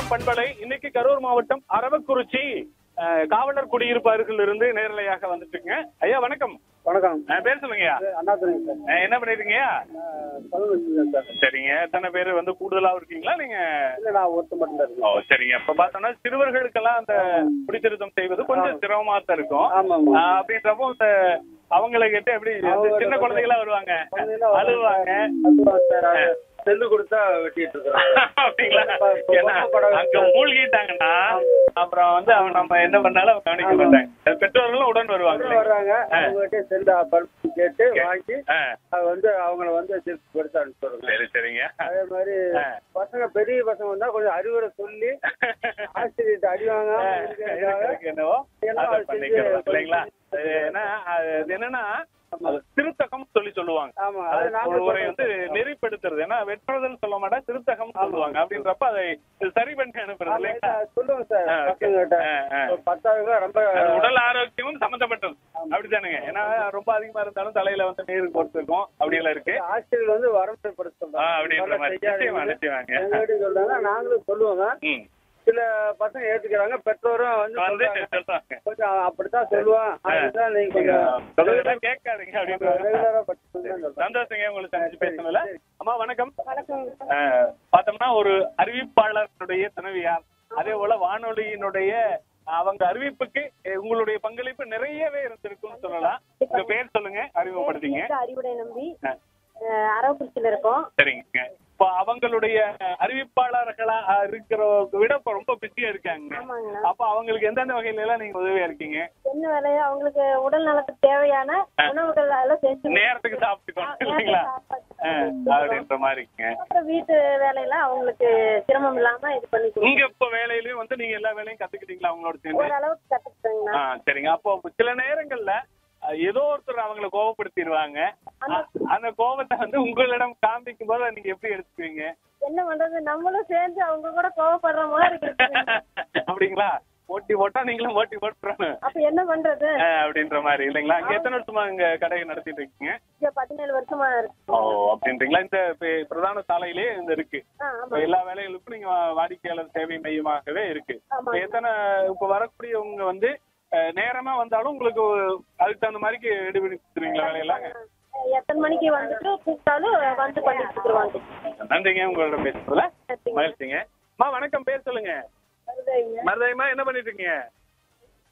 பண்பலை இன்னைக்கு கரூர் மாவட்டம் அரவக்குறிச்சி அஹ், காவலர் குடியிருப்பு அருகில் இருந்து நேரலையாக வந்துட்டு இருக்குங்க ஐயா வணக்கம் வணக்கம் அஹ், பேர் சொல்லுங்கய்யா அண்ணாதுரைங்க சார் அஹ், என்ன பண்ணிருக்கீங்கய்யா நான் பல்லு வச்சுருக்கேன் சார் சரிங்க எத்தனை பேர் வந்து கூடுதலா இருக்கீங்களா நீங்க இல்லை நான் ஒருத்தர் மட்டும் தான் ஓ இருக்கேன் சரிங்க இப்ப பார்த்தோம்னா சிறுவர்களுக்கெல்லாம் அந்த குடித்திருத்தம் செய்வது கொஞ்சம் சிரமமா தான் இருக்கும் ஆமாம் ஆமாம் ஆஹ், அப்படின்றப்போ இந்த அவங்களை கிட்ட எப்படி அவங்க சின்ன குழந்தைகளா வருவாங்க குழந்தைகளா அழுவாங்க அதுதான் சார் அது செல்லு கொடுத்தா வெட்டிட்டு இருக்கிறேன் அப்படிங்களா இப்ப- இப்ப ஏன்னா, பொம்மை படம் அங்க மூழ்கிட்டாங்கன்னா அப்புறம் வந்து அவன் நம்ம என்ன பண்ணாலும் அவங்க கவனிக்க மாட்டாங்க பெற்றோர்களும் உடன் வருவாங்க இல்லையா? வர்றாங்க அவங்ககிட்ட செல்லு பல்பு கேட்டு வாங்கி ஆ, அது வந்து அவங்கள வந்து திருப்பி கொடுத்து அனுப்பிச்சுடுறேங்க சரி சரிங்க அதே மாதிரி ஆ. பசங்க பெரிய பசங்க வந்தா கொஞ்சம் அறிவுரை சொல்லி ஆசிரியர்கிட்ட அடி வாங்காம ஆ, இருக்கிறதுக்காக இருக்கு என்னவோ எல்லாம் அதை செஞ்சு பண்ணிக்கிறோம் இல்லைங்களா அது ஏன்னா அது என்னன்னா அது திருத்தகம் சொல்லி சொல்லுவாங்க ஆமா அது அது நாங்க ஒரு முறை வந்து நெறிப்படுத்துறது ஏன்னா வெட்டுறதுன்னு சொல்ல மாட்டா திருத்தகம் சொல்லுவாங்க அப்படின்றப்ப அதை சரி பண்ணி அனுப்புறது இல்லைங்களா சொல்லுவோம் சார் ஆ, okay. பசங்ககிட்ட ஆ, ஆ. ஒரு பத்தாவது ரொம்ப அது உடல் ஆரோக்கியமும் சம்பந்தப்பட்டது அப்படித்தானுங்க ஏன்னா ரொம்ப அதிகமா இருந்தாலும் தலையில வந்து நீர் கொடுத்துருக்கும் அப்படியெல்லாம் இருக்கு ஆசிரியர்கள் வந்து வரமுறைப்படுத்த ஆ, அப்படின்ற மாதிரி நிச்சயமா நிச்சயமாங்க எங்ககிட்ட சொல்றாங்க நாங்களும் சொல்லுவோங்க ம் சில பசங்க ஏத்துக்கிறாங்க பெற்றோரும் வந்து வந்து சொல்றாங்க. சொல்றாங்க கொஞ்சம் அப்படித்தான் சொல்லுவான் அதுதான் நீங்க கொஞ்சம் சொல்றதெல்லாம் கேட்காதீங்க அப்படின்னு ரெகுலரா படிச்சு சொல்லுங்க சந்தோஷங்க உங்களுக்கு சந்திச்சு பேசணும்ல அம்மா வணக்கம் வணக்கம் அஹ், பார்த்தோம்னா ஒரு அறிவிப்பாளருடைய துணைவியார் அதே போல வானொலியினுடைய அவங்க அறிவிப்புக்கு அஹ், உங்களுடைய பங்களிப்பு நிறையவே இருந்திருக்கும்னு சொல்லலாம் உங்க பேர் சொல்லுங்க அறிமுகப்படுத்திங்க வீட்டு அறிவுடை நம்பி ஆ. அஹ், அரவக்குறிச்சியில இருக்கோம் சரிங்க இப்போ அவங்களுடைய அறிவிப்பாளர்களா அஹ், இருக்கிறவங்க விட இப்ப ரொம்ப பிஸியா இருக்காங்க ஆமாங்கண்ணா அப்ப அவங்களுக்கு எந்தெந்த வகையில எல்லாம் நீங்க உதவியா இருக்கீங்க என்ன வேலையோ அவங்களுக்கு உடல் நலத்துக்கு தேவையான உணவுகள் எல்லாம் செஞ்சு நேரத்துக்கு சாப்பிட்டுக்கணும் நேரத்துக்கு இல்லைங்களா சாப்பாடு அஹ், செஞ்சு அப்படின்ற மாதிரி இருக்குங்க அப்புறம் வீட்டு வேலையெல்லாம் அவங்களுக்கு சிரமம் இல்லாம இது பண்ணி கொடுக்கணும் நீங்க இப்ப வேலையிலயும் வந்து நீங்க எல்லா வேலையும் கத்துக்கிட்டீங்களா அவங்களோட சேர்ந்து ஓரளவுக்கு கத்துக்கிட்டேங்கண்ணா ஆ சரிங்க அப்போ சில நேரங்கள்ல அஹ், ஏதோ ஒருத்தர் அவங்கள கோவப்படுத்திடுவாங்க அ- அந்த கோபத்தை வந்து உங்களிடம் காண்பிக்கும் போது நீங்க எப்படி எடுத்துக்குவீங்க என்ன பண்றது நம்மளும் சேர்ந்து அவங்க கூட கோவப்படுற மாதிரி இருக்கு அப்படிங்களா ஓட்டி போட்டா நீங்களும் ஓட்டி போட்டுறணும் அப்ப என்ன பண்றது அப்படின்ற மாதிரி இல்லைங்களா அங்க எத்தனை வருஷமா இங்க கடையை நடத்திட்டு இருக்கீங்க இங்க பதினேழு வருஷமா இருக்கு ஓ அப்படின்றீங்களா இந்த பி- பிரதான சாலையிலேயே இந்த இருக்கு ஆ, இப்ப ஆமா எல்லா வேலைகளுக்கும் நீங்க வா- வாடிக்கையாளர் சேவை மையமாகவே இருக்கு ஆமா. இப்ப எத்தனை இப்ப வரக்கூடியவங்க வந்து அஹ், நேரமா வந்தாலும் உங்களுக்கு ஒரு- அதுக்கு தகுந்த மாதிரி ரெடி பண்ணி கொடுத்துருவீங்களா வேலையெல்லாம் அஹ், எத்தனை மணிக்கு வந்துட்டு கூப்பிட்டாலும் வந்து பண்ணி கொடுத்துருவாங்க நன்றிங்க உங்களோட பேசுறதுல நன்றிங்க. மகிழ்ச்சிங்க அம்மா வணக்கம் பேர் சொல்லுங்க வருதுங்க. மருதாயமா என்ன பண்ணிட்டு இருக்கீங்க